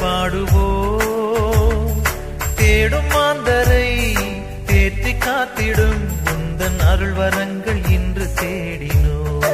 பாடுவோம் தேடும் மாந்தரை தேற்றி காத்திடும் உந்தன் அருள் வரங்கள் இன்று தேடினோ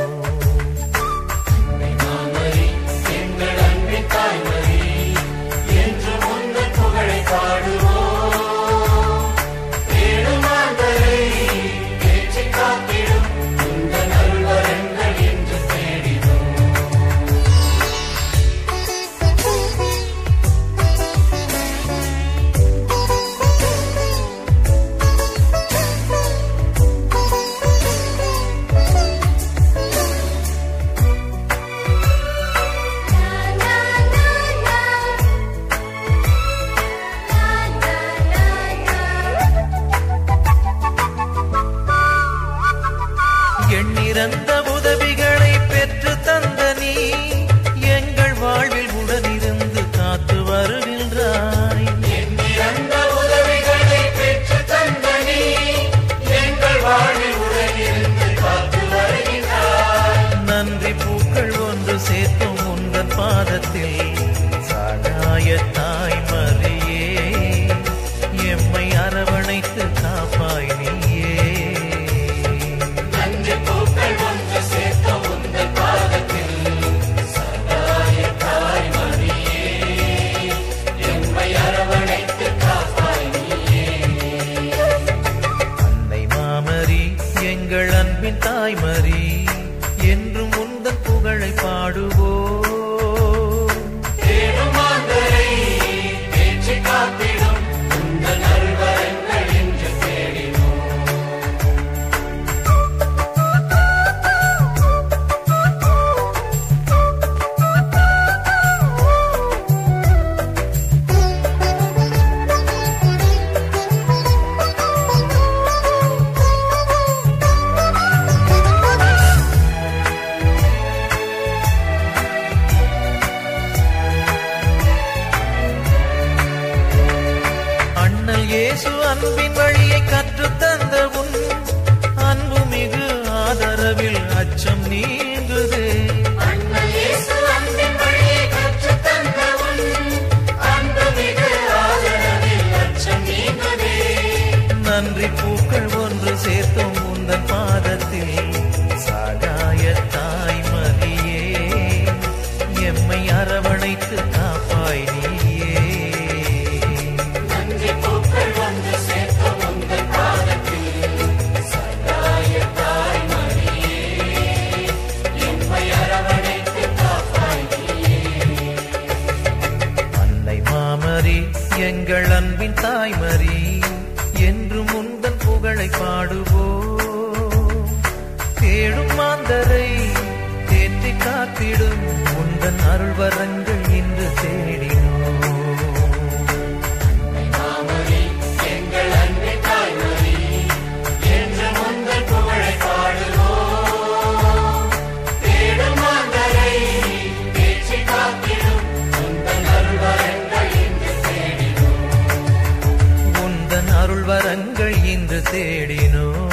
எண்ணிறந்த உதவிகளை பெற்று தந்த நீ எங்கள் வாழ்வில் உடனிருந்து காத்து வருகின்றாய் எண்ணிறந்த உதவிகளை பெற்று தந்த நீ எங்கள் வாழ்வில் உடனிருந்து காத்து வருகின்றாய் நன்றி பூக்கள் ஒன்று சேர்த்தும் உங்கள் பாதத்தில் சாகாய தாய் மறியே எம்மை அரவணைத்து காப்பாய் நீயே நன்றி பூக்கள் ஒன்று சேர்த்த உங்கள் பாதத்தில் சகாய தாய் மணியே எம்மை அரவணைத்து காப்பாய் நீயே அன்னை மாமரி எங்கள் அன்பின் தாய்மரி என்றும் உந்தன் புகழை பாடுவோம் தேடும் மாந்தரை பேச்சு காத்திடும் உங்கள் அருள்வரங்கள் என்று தேடினோம் அண்ணல் இயேசு அன்பின் வழியை கற்றுத் தந்த உன் அன்பு மிகு ஆதரவில் அச்சம் நீங்குதே அண்ணல் இயேசு அன்பின் வழியை கற்றுத் தந்த உன் அன்பு மிகு ஆதரவில் அச்சம் நீங்குதே. நன்றி பூக்கள் ஒன்று சேர்த்தும் உந்தன் பாதத்தில் சாகாய தாய்மதியே எம்மை அரவணைத்து காப்பாய் நீயே நன்றி பூக்கள் ஒன்று சேர்த்த உங்கள் பாதத்தில் சகாய தாய் மணியே எம்மை அரவணைத்து காப்பாய் நீயே. அன்னை மாமரி எங்கள் அன்பின் தாய்மரி என்றும் உந்தன் புகழை பாடுவோம் தேடும் மாந்தரை தேற்றி காத்திடும் உந்தன் அருள் வரங்கள் இன்று தேடினோம் மாமணி எங்கள் அன்னை தாய்மணி என்று முந்தன் புகழை பாடுவோம் தேடும் மாந்தரை பேச்சு காத்திடும் உந்தன் அருள்வரங்கள் இன்று தேடினோம் உந்தன் அருள் வரங்கள் இன்று தேடினோம்